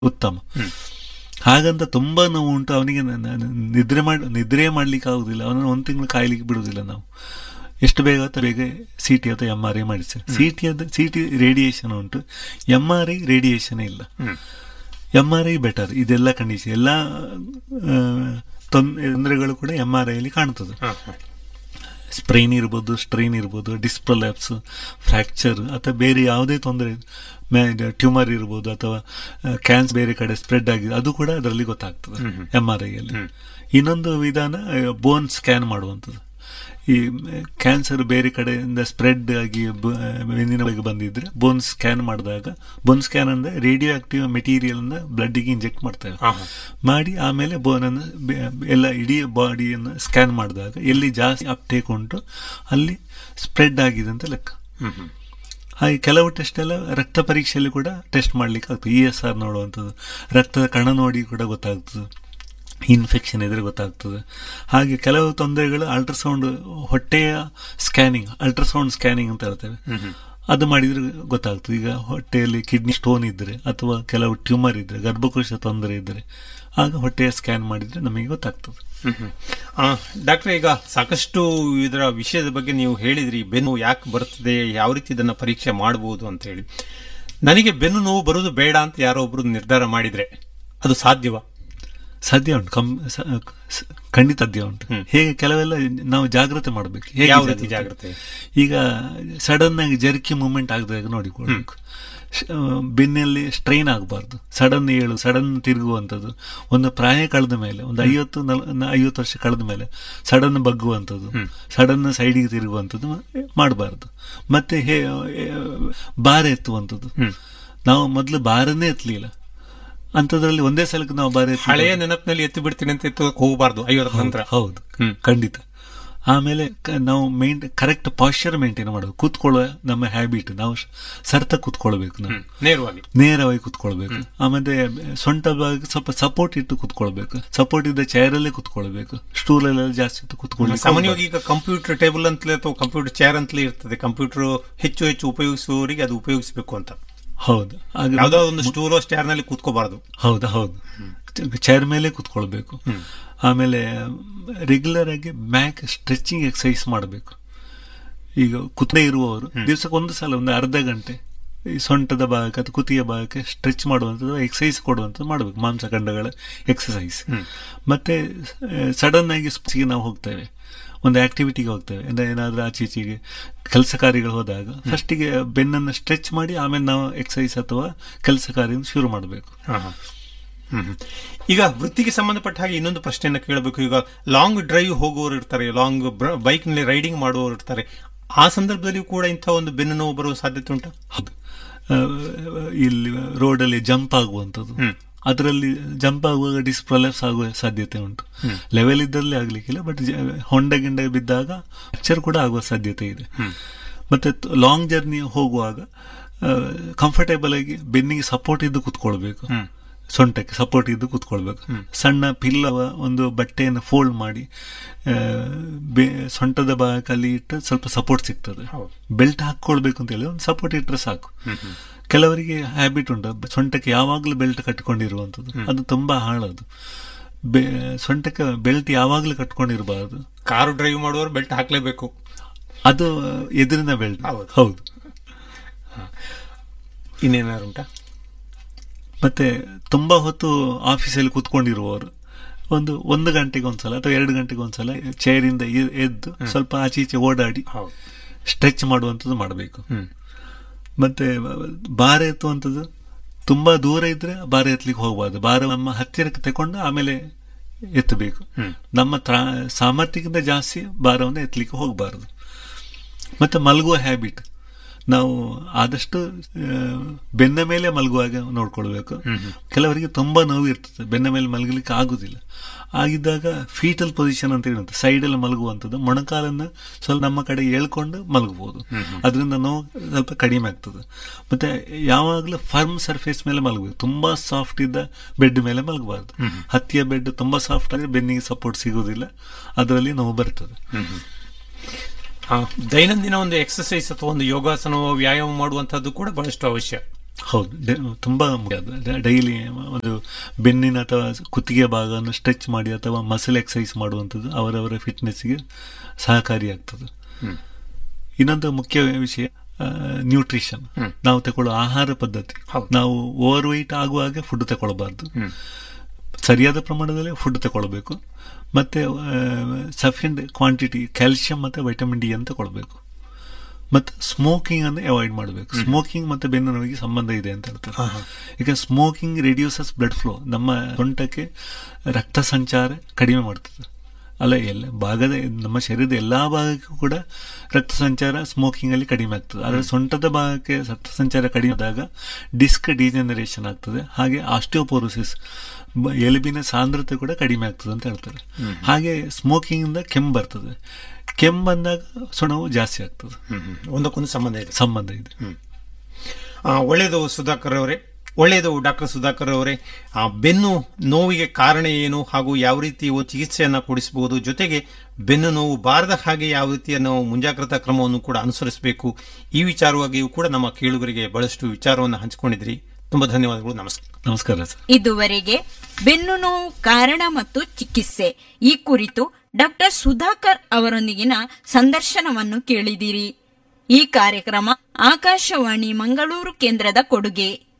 ಉತ್ತಮ ಹಾಗಂತ ತುಂಬಾ ನೋವು ಉಂಟು ಅವನಿಗೆ ನ- ನ- ನಿದ್ರೆ ಮಾಡಿ ನಿದ್ರೆ ಮಾಡ್ಲಿಕ್ಕೆ ಆಗುದಿಲ್ಲ ಅವನನ್ನು ಒಂದು ತಿಂಗಳು ಕಾಯ್ಲಿಕ್ಕೆ ಬಿಡುದಿಲ್ಲ ನಾವು ಎಷ್ಟು ಬೇಗ ಆಗುತ್ತೋ ಬೇಗ ಸಿ ಟಿ ಅಥವಾ ಎಮ್ ಆರ್ ಐ ಮಾಡಿಸಿ ಸಿ ಟಿ ಅದು ಸಿ ಟಿ ರೇಡಿಯೇಷನ್ ಉಂಟು ಎಮ್ ಆರ್ ಐ ರೇಡಿಯೇಷನ್ ಇಲ್ಲ ಎಮ್ ಆರ್ ಐ ಬೆಟರ್ ಇದೆಲ್ಲ ಕಂಡೀಷನ್ ಎಲ್ಲ ಆ, ತೊಂದರೆಗಳು ಕೂಡ ಎಮ್ ಆರ್ ಐಲಿ ಕಾಣ್ತದೆ ಸ್ಪ್ರೈನ್ ಇರ್ಬೋದು ಸ್ಟ್ರೈನ್ ಇರ್ಬೋದು ಡಿಸ್ಪ್ರೊಲ್ಯಾಪ್ಸ್ ಫ್ರ್ಯಾಕ್ಚರ್ ಅಥವಾ ಬೇರೆ ಯಾವುದೇ ತೊಂದರೆ ಟ್ಯೂಮರ್ ಇರ್ಬೋದು ಅಥವಾ ಕ್ಯಾನ್ಸ್ ಬೇರೆ ಕಡೆ ಸ್ಪ್ರೆಡ್ ಆಗಿದೆ ಅದು ಕೂಡ ಅದರಲ್ಲಿ ಗೊತ್ತಾಗ್ತದೆ ಎಮ್ ಆರ್ ಐಯಲ್ಲಿ ಇನ್ನೊಂದು ವಿಧಾನ ಬೋನ್ ಸ್ಕ್ಯಾನ್ ಮಾಡುವಂಥದ್ದು ಈ ಕ್ಯಾನ್ಸರ್ ಬೇರೆ ಕಡೆಯಿಂದ ಸ್ಪ್ರೆಡ್ ಆಗಿ ಬ- ಬೆನ್ನಿನ ಒಳಗೆ ಬಂದಿದ್ರೆ ಬೋನ್ ಸ್ಕ್ಯಾನ್ ಮಾಡಿದಾಗ ಬೋನ್ ಸ್ಕ್ಯಾನ್ ಅಂದ್ರೆ ರೇಡಿಯೋ ಆಕ್ಟಿವ್ ಮೆಟೀರಿಯಲ್ ಅನ್ನ ಬ್ಲಡ್ಗೆ ಇಂಜೆಕ್ಟ್ ಮಾಡ್ತೇವೆ ಮಾಡಿ ಆಮೇಲೆ ಬೋನ್ ಅನ್ನು ಬೆ- ಎಲ್ಲ ಇಡೀ ಬಾಡಿಯನ್ನು ಸ್ಕ್ಯಾನ್ ಮಾಡಿದಾಗ ಎಲ್ಲಿ ಜಾಸ್ತಿ ಅಪ್ಟೇಕ್ ಉಂಟು ಅಲ್ಲಿ ಸ್ಪ್ರೆಡ್ ಆಗಿದೆ ಅಂತ ಲೆಕ್ಕ ಹಾಗೆ ಕೆಲವು ಟೆಸ್ಟ್ ಎಲ್ಲ ರಕ್ತ ಪರೀಕ್ಷೆಯಲ್ಲಿ ಕೂಡ ಟೆಸ್ಟ್ ಮಾಡ್ಲಿಕ್ಕೆ ಆಗ್ತದೆ ಇ ಎಸ್ ಆರ್ ನೋಡುವಂಥದ್ದು ರಕ್ತದ ಕಣ ನೋಡಿ ಕೂಡ ಗೊತ್ತಾಗ್ತದೆ ಇನ್ಫೆಕ್ಷನ್ ಇದ್ರೆ ಗೊತ್ತಾಗ್ತದೆ ಹಾಗೆ ಕೆಲವು ತೊಂದರೆಗಳು ಅಲ್ಟ್ರಾಸೌಂಡ್ ಹೊಟ್ಟೆಯ ಸ್ಕ್ಯಾನಿಂಗ್ ಅಲ್ಟ್ರಾಸೌಂಡ್ ಸ್ಕ್ಯಾನಿಂಗ್ ಅಂತ ಹೇಳ್ತೇವೆ ಅದು ಮಾಡಿದ್ರೆ ಗೊತ್ತಾಗ್ತದೆ ಈಗ ಹೊಟ್ಟೆಯಲ್ಲಿ ಕಿಡ್ನಿ ಸ್ಟೋನ್ ಇದ್ರೆ ಅಥವಾ ಕೆಲವು ಟ್ಯೂಮರ್ ಇದ್ರೆ ಗರ್ಭಕೋಶ ತೊಂದರೆ ಇದ್ರೆ ಆಗ ಹೊಟ್ಟೆಯ ಸ್ಕ್ಯಾನ್ ಮಾಡಿದ್ರೆ ನಮಗೆ ಗೊತ್ತಾಗ್ತದೆ ಡಾಕ್ಟರ್ ಈಗ ಸಾಕಷ್ಟು ಇದರ ವಿಷಯದ ಬಗ್ಗೆ ನೀವು ಹೇಳಿದ್ರಿ ಬೆನ್ನು ಯಾಕೆ ಬರ್ತದೆ ಯಾವ ರೀತಿ ಇದನ್ನ ಪರೀಕ್ಷೆ ಮಾಡಬಹುದು ಅಂತ ಹೇಳಿ ನನಗೆ ಬೆನ್ನು ನೋವು ಬರುವುದು ಬೇಡ ಅಂತ ಯಾರೋ ಒಬ್ರು ನಿರ್ಧಾರ ಮಾಡಿದ್ರೆ ಅದು ಸಾಧ್ಯವಾ ಸಾಧ್ಯ ಉಂಟು ಕಮ್ ಸ- ಸ- ಖಂಡಿತ ಸಾಧ್ಯ ಉಂಟು ಹೇಗೆ ಕೆಲವೆಲ್ಲ ನಾವು ಜಾಗ್ರತೆ ಮಾಡಬೇಕು ಹೇಗೆ ಯಾವ ರೀತಿ ಜಾಗ್ರತೆ? ಈಗ ಸಡನ್ ಆಗಿ ಜರ್ಕಿ ಮೂವ್ಮೆಂಟ್ ಆಗದಾಗ ನೋಡಿಕೊಳ್ಬೇಕು ಶ- ಆ, ಬೆನ್ನಲ್ಲಿ ಸ್ಟ್ರೈನ್ ಆಗಬಾರ್ದು ಸಡನ್ ಏಳು ಸಡನ್ ತಿರುಗುವಂಥದ್ದು ಒಂದು ಪ್ರಾಯ ಕಳೆದ ಮೇಲೆ ಒಂದು ಐವತ್ತು ನಲ್ ನ- ಐವತ್ತು ವರ್ಷ ಕಳೆದ ಮೇಲೆ ಸಡನ್ ಬಗ್ಗುವಂಥದ್ದು ಸಡನ್ ಸೈಡಿಗೆ ತಿರುಗುವಂಥದ್ದು ಮಾಡಬಾರ್ದು ಮತ್ತೆ ಹೇ ಏ, ಭಾರ ಎತ್ತುವಂಥದ್ದು ನಾವು ಮೊದಲು ಭಾರನೇ ಎತ್ತಲಿಲ್ಲ ಅಂಥದ್ರಲ್ಲಿ ಒಂದೇ ಸಲಕ್ಕೆ ನಾವು ಭಾರ ಎತ್ತಿ ಹಳೆಯ ನೆನಪಿನಲ್ಲಿ ಎತ್ತು ಬಿಡ್ತೀನಿ ಅಂತ ಎತ್ತು ಹೋಗಬಾರ್ದು ಐವತ್ತರ ನಂತರ ಹೌದು ಹ್ಮ್. ಖಂಡಿತ ಆಮೇಲೆ ಕ- ನಾವು ಮೇಂಟ್ ಕರೆಕ್ಟ್ ಪಾಶ್ಚರ್ ಮೇಂಟೈನ್ ಮಾಡೋದು ಕೂತ್ಕೊಳ್ಳೋ ನಮ್ಮ ಹ್ಯಾಬಿಟ್ ನಾವು ಶ- ಸರ್ತ ಕೂತ್ಕೊಳ್ಬೇಕು ನಾವು ನೇರವಾಗಿ ನೇರವಾಗಿ ಕೂತ್ಕೊಳ್ಬೇಕು ಆಮೇಲೆ ಸೊಂಟ ಭಾಗ ಸ್ವಲ್ಪ ಸಪೋರ್ಟ್ ಇಟ್ಟು ಕೂತ್ಕೊಳ್ಬೇಕು ಸಪೋರ್ಟ್ ಇದ್ದ ಚೇರ್ ಅಲ್ಲೇ ಕೂತ್ಕೊಳ್ಬೇಕು ಸ್ಟೂಲ್ ಅಲ್ಲೆಲ್ಲ ಜಾಸ್ತಿ ಇಟ್ಟು ಕೂತ್ಕೊಳ್ಳಿ ಸಾಮಾನ್ಯವಾಗಿ ಈಗ ಕಂಪ್ಯೂಟರ್ ಟೇಬಲ್ ಅಂತಲೇ ಅಥವಾ ಕಂಪ್ಯೂಟರ್ ಚೇರ್ ಅಂತಲೇ ಇರ್ತದೆ ಕಂಪ್ಯೂಟರ್ ಹೆಚ್ಚು ಹೆಚ್ಚು ಉಪಯೋಗಿಸುವವರಿಗೆ ಅದು ಉಪಯೋಗಿಸಬೇಕು ಅಂತ ಹೌದು ಆಗ- ಯಾವ್ದೋ ಒಂದು ಸ್ಟೂಲ್ ಸ್ಟೇರ್ ನಲ್ಲಿ ಕೂತ್ಕೋಬಾರದು ಹೌದು ಹೌದು ಚೇರ್ ಮೇಲೆ ಕೂತ್ಕೊಳ್ಬೇಕು ಆಮೇಲೆ ರೆಗ್ಯುಲರ್ ಆಗಿ ಬ್ಯಾಕ್ ಸ್ಟ್ರೆಚಿಂಗ್ ಎಕ್ಸಸೈಸ್ ಮಾಡಬೇಕು ಈಗ ಕುತ್ತೇ ಇರುವವರು ದಿವಸಕ್ಕೆ ಒಂದು ಸಲ ಒಂದು ಅರ್ಧ ಗಂಟೆ ಈ ಸೊಂಟದ ಭಾಗಕ್ಕೆ ಅಥವಾ ಕುತ್ತಿಗೆ ಭಾಗಕ್ಕೆ ಸ್ಟ್ರೆಚ್ ಮಾಡುವಂಥದ್ದು ಎಕ್ಸಸೈಸ್ ಕೊಡುವಂಥದ್ದು ಮಾಡಬೇಕು ಮಾಂಸಖಂಡಗಳ ಎಕ್ಸಸೈಸ್ ಮತ್ತೆ ಸಡನ್ ಆಗಿ ಸ್ಪೋರ್ಟ್ಸ್ಗೆ ನಾವು ಹೋಗ್ತೇವೆ ಒಂದು ಆಕ್ಟಿವಿಟಿಗೆ ಹೋಗ್ತೇವೆ ಅಂದ್ರೆ ಏನಾದ್ರೂ ಆಚೆ ಈಚೆಗೆ ಕೆಲಸ ಕಾರ್ಯಗಳು ಹೋದಾಗ ಫಸ್ಟಿಗೆ ಬೆನ್ನನ್ನು ಸ್ಟ್ರೆಚ್ ಮಾಡಿ ಆಮೇಲೆ ನಾವು ಎಕ್ಸಸೈಸ್ ಅಥವಾ ಕೆಲಸ ಕಾರ್ಯ ಶುರು ಮಾಡಬೇಕು ಈಗ ವೃತ್ತಿಗೆ ಸಂಬಂಧಪಟ್ಟ ಹಾಗೆ ಇನ್ನೊಂದು ಪ್ರಶ್ನೆಯನ್ನ ಕೇಳಬೇಕು ಈಗ ಲಾಂಗ್ ಡ್ರೈವ್ ಹೋಗುವವರು ಇರ್ತಾರೆ ಲಾಂಗ್ ಬೈಕ್ ನಲ್ಲಿ ರೈಡಿಂಗ್ ಮಾಡುವವರು ಇರ್ತಾರೆ ಆ ಸಂದರ್ಭದಲ್ಲಿ ಕೂಡ ಇಂಥ ಒಂದು ಬೆನ್ನು ನೋವು ಬರುವ ಸಾಧ್ಯತೆ ಉಂಟಾ ಹೌದು ಆ, ಇಲ್ಲಿ ರೋಡಲ್ಲಿ ಜಂಪ್ ಆಗುವಂಥದ್ದು ಅದರಲ್ಲಿ ಜಂಪ್ ಆಗುವಾಗ ಡಿಸ್ಪ್ರೊಲೆಪ್ಸ್ ಆಗುವ ಸಾಧ್ಯತೆ ಉಂಟು ಲೆವೆಲ್ ಇದ್ದಲ್ಲಿ ಆಗ್ಲಿಕ್ಕಿಲ್ಲ ಬಟ್ ಹೊಂಡ ಗಿಂಡ ಬಿದ್ದಾಗ ಫ್ರಾಕ್ಚರ್ ಕೂಡ ಆಗುವ ಸಾಧ್ಯತೆ ಇದೆ ಮತ್ತೆ ಲಾಂಗ್ ಜರ್ನಿ ಹೋಗುವಾಗ ಕಂಫರ್ಟೇಬಲ್ ಆಗಿ ಬೆನ್ನಿಗೆ ಸಪೋರ್ಟ್ ಇದ್ದು ಕೂತ್ಕೊಳ್ಬೇಕು ಸೊಂಟಕ್ಕೆ ಸಪೋರ್ಟ್ ಇದ್ದು ಕೂತ್ಕೊಳ್ಬೇಕು ಸಣ್ಣ ಪಿಲ್ಲವ ಒಂದು ಬಟ್ಟೆಯನ್ನು ಫೋಲ್ಡ್ ಮಾಡಿ ಆ, ಬೆ- ಸೊಂಟದ ಭಾಗಕ್ಕಲ್ಲಿ ಇಟ್ಟು ಸ್ವಲ್ಪ ಸಪೋರ್ಟ್ ಸಿಗ್ತದೆ ಹೌದು. ಬೆಲ್ಟ್ ಹಾಕೊಳ್ಬೇಕು ಅಂತ ಹೇಳಿ ಒಂದು ಸಪೋರ್ಟ್ ಇಟ್ಟರೆ ಸಾಕು ಕೆಲವರಿಗೆ ಹ್ಯಾಬಿಟ್ ಉಂಟು ಸೊಂಟಕ್ಕೆ ಯಾವಾಗಲೂ ಬೆಲ್ಟ್ ಕಟ್ಟಿಕೊಂಡಿರುವಂಥದ್ದು ಅದು ತುಂಬಾ ಹಾಳದು ಬೆ- ಸೊಂಟಕ್ಕೆ ಬೆಲ್ಟ್ ಯಾವಾಗಲೂ ಕಟ್ಕೊಂಡಿರಬಾರದು ಕಾರು ಡ್ರೈವ್ ಮಾಡುವವರು ಬೆಲ್ಟ್ ಹಾಕ್ಲೇಬೇಕು ಅದು ಎದುರಿನ ಬೆಲ್ಟ್ ಹೌದು. ಹೌದು ಇನ್ನೇನಾರು ಉಂಟಾ ಮತ್ತೆ ತುಂಬಾ ಹೊತ್ತು ಆಫೀಸಲ್ಲಿ ಕೂತ್ಕೊಂಡಿರುವವರು ಒಂದು ಒಂದು ಗಂಟೆಗೆ ಒಂದ್ಸಲ ಅಥವಾ ಎರಡು ಗಂಟೆಗೆ ಒಂದ್ಸಲ ಚೇರಿಂದ ಎ- ಎದ್ದು ಸ್ವಲ್ಪ ಆಚೆ ಈಚೆ ಓಡಾಡಿ ಹೌದು ಸ್ಟ್ರೆಚ್ ಮಾಡುವಂಥದ್ದು ಮಾಡಬೇಕು ಮತ್ತೆ ಭಾರ ಎತ್ತುವಂಥದ್ದು ತುಂಬಾ ದೂರ ಇದ್ರೆ ಭಾರ ಎತ್ತಲಿಕ್ಕೆ ಹೋಗಬಾರ್ದು ಭಾರ ನಮ್ಮ ಹತ್ತಿರಕ್ಕೆ ತಕೊಂಡು ಆಮೇಲೆ ಎತ್ತಬೇಕು ನಮ್ಮ ತ್ರಾ- ಸಾಮರ್ಥ್ಯಕ್ಕಿಂತ ಜಾಸ್ತಿ ಭಾರವನ್ನು ಎತ್ತಲಿಕ್ಕೆ ಹೋಗಬಾರದು ಮತ್ತೆ ಮಲಗುವ ಹ್ಯಾಬಿಟ್ ನಾವು ಆದಷ್ಟು ಆ, ಬೆನ್ನ ಮೇಲೆ ಮಲಗುವಾಗ ನೋಡ್ಕೊಳ್ಬೇಕು ಕೆಲವರಿಗೆ ತುಂಬಾ ನೋವು ಇರ್ತದೆ ಬೆನ್ನ ಮೇಲೆ ಮಲಗಲಿಕ್ಕೆ ಆಗುದಿಲ್ಲ ಆಗಿದ್ದಾಗ ಫೀಟಲ್ ಪೊಸಿಷನ್ ಅಂತ ಹೇಳುತ್ತೆ ಸೈಡ್ ಅಲ್ಲಿ ಮಲಗುವಂಥದ್ದು ಮೊಣಕಾಲನ್ನ ಸ್ವಲ್ಪ ನಮ್ಮ ಕಡೆ ಎಳ್ಕೊಂಡು ಮಲಗಬಹುದು ಅದರಿಂದ ನೋವು ಸ್ವಲ್ಪ ಕಡಿಮೆ ಆಗ್ತದೆ ಮತ್ತೆ ಯಾವಾಗಲೂ ಫರ್ಮ್ ಸರ್ಫೇಸ್ ಮೇಲೆ ಮಲಗಬೇಕು ತುಂಬಾ ಸಾಫ್ಟ್ ಇದ್ದ ಬೆಡ್ ಮೇಲೆ ಮಲಗಬಾರ್ದು ಹತ್ತಿಯ ಬೆಡ್ ತುಂಬಾ ಸಾಫ್ಟ್ ಆದ್ರೆ ಬೆನ್ನಿಗೆ ಸಪೋರ್ಟ್ ಸಿಗುವುದಿಲ್ಲ ಅದರಲ್ಲಿ ನೋವು ಬರ್ತದೆ ಆ, ದೈನಂದಿನ ಒಂದು ಎಕ್ಸರ್ಸೈಸ್ ಅಥವಾ ಒಂದು ಯೋಗಾಸನ ವ್ಯಾಯಾಮ ಮಾಡುವಂತಹದ್ದು ಕೂಡ ಬಹಳಷ್ಟು ಅವಶ್ಯ ಹೌದು ಡೆ- ತುಂಬಾ ಮುಖ್ಯ ಅದು. ಡ- ಡೈಲಿ ಒಂದು ಬೆನ್ನಿನ ಅಥವಾ ಕುತ್ತಿಗೆ ಭಾಗವನ್ನು ಸ್ಟ್ರೆಚ್ ಮಾಡಿ ಅಥವಾ ಮಸಲ್ ಎಕ್ಸಸೈಸ್ ಮಾಡುವಂಥದ್ದು ಅವರವರ ಫಿಟ್ನೆಸ್ಗೆ ಸಹಕಾರಿಯಾಗ್ತದೆ ಇನ್ನೊಂದು ಮುಖ್ಯ ವಿಷಯ ನ್ಯೂಟ್ರಿಷನ್ ನಾವು ತಗೊಳ್ಳೋ ಆಹಾರ ಪದ್ಧತಿ ಹೌದು. ನಾವು ಓವರ್ ವೆಯ್ಟ್ ಆಗುವಾಗ ಫುಡ್ ತಗೊಳ್ಬಾರ್ದು ಸರಿಯಾದ ಪ್ರಮಾಣದಲ್ಲಿ ಫುಡ್ ತಗೊಳ್ಬೇಕು ಮತ್ತೆ ಸಫಿಷಿಯಂಟ್ ಕ್ವಾಂಟಿಟಿ ಕ್ಯಾಲ್ಸಿಯಂ ಮತ್ತೆ ವೈಟಮಿನ್ ಡಿ ಅಂತ ತಗೊಳ್ಬೇಕು ಮತ್ತೆ ಸ್ಮೋಕಿಂಗ್ ಅನ್ನು ಅವಾಯ್ಡ್ ಮಾಡಬೇಕು ಸ್ಮೋಕಿಂಗ್ ಮತ್ತೆ ಬೆನ್ನು ನೋವಿಗೆ ಸಂಬಂಧ ಇದೆ ಅಂತ ಹೇಳ್ತಾರೆ ಈಗ ಸ್ಮೋಕಿಂಗ್ ರಿಡ್ಯೂಸಸ್ ಬ್ಲಡ್ ಫ್ಲೋ ನಮ್ಮ ಸೊಂಟಕ್ಕೆ ರಕ್ತ ಸಂಚಾರ ಕಡಿಮೆ ಮಾಡ್ತದೆ ಅಲ್ಲ ಎಲ್ಲ ಭಾಗದ ನಮ್ಮ ಶರೀರದ ಎಲ್ಲಾ ಭಾಗಕ್ಕೂ ಕೂಡ ರಕ್ತ ಸಂಚಾರ ಸ್ಮೋಕಿಂಗ್ ಅಲ್ಲಿ ಕಡಿಮೆ ಆಗ್ತದೆ ಆದರೆ ಸೊಂಟದ ಭಾಗಕ್ಕೆ ರಕ್ತ ಸಂಚಾರ ಕಡಿಮೆ ಆದಾಗ ಡಿಸ್ಕ್ ಡಿಜನರೇಷನ್ ಆಗ್ತದೆ ಹಾಗೆ ಆಸ್ಟಿಯೋಪೋರೋಸಿಸ್ ಎಲುಬಿನ ಸಾಂದ್ರತೆ ಕೂಡ ಕಡಿಮೆ ಆಗ್ತದೆ ಅಂತ ಹೇಳ್ತಾರೆ ಹಾಗೆ ಸ್ಮೋಕಿಂಗ್ ಇಂದ ಕೆಮ್ಮು ಬರ್ತದೆ ಕೆಮ್ಮು ಬಂದಾಗ ಸೊಣವು ಜಾಸ್ತಿ ಆಗ್ತದೆ ಒಂದಕ್ಕೊಂದು ಸಂಬಂಧ ಇದೆ ಸಂಬಂಧ ಇದೆ ಆ, ಒಳ್ಳೆಯದು ಸುಧಾಕರ್ ಅವರೇ ಒಳ್ಳೆಯದು ಡಾಕ್ಟರ್ ಸುಧಾಕರ್ ಅವರೇ ಆ, ಬೆನ್ನು ನೋವಿಗೆ ಕಾರಣ ಏನು ಹಾಗೂ ಯಾವ ರೀತಿ ಒಂದು ಚಿಕಿತ್ಸೆಯನ್ನ ಕೊಡಿಸಬಹುದು ಜೊತೆಗೆ ಬೆನ್ನು ನೋವು ಬಾರದ ಹಾಗೆ ಯಾವ ರೀತಿಯ ನಾವು ಮುಂಜಾಗ್ರತಾ ಕ್ರಮವನ್ನು ಕೂಡ ಅನುಸರಿಸಬೇಕು ಈ ವಿಚಾರವಾಗಿಯೂ ಕೂಡ ನಮ್ಮ ಕೇಳುಗರಿಗೆ ಬಹಳಷ್ಟು ವಿಚಾರವನ್ನು ಹಂಚಿಕೊಂಡಿದ್ರಿ ತುಂಬಾ ಧನ್ಯವಾದಗಳು ನಮಸ್ಕಾರ ನಮಸ್ಕಾರ ಸರ್ ಇದುವರೆಗೆ ಬೆನ್ನು ನೋವು ಕಾರಣ ಮತ್ತು ಚಿಕಿತ್ಸೆ ಈ ಕುರಿತು ಡಾಕ್ಟರ್ ಸುಧಾಕರ್ ಅವರೊಂದಿಗಿನ ಸಂದರ್ಶನವನ್ನು ಕೇಳಿದಿರಿ ಈ ಕಾರ್ಯಕ್ರಮ ಆಕಾಶವಾಣಿ ಮಂಗಳೂರು ಕೇಂದ್ರದ ಕೊಡುಗೆ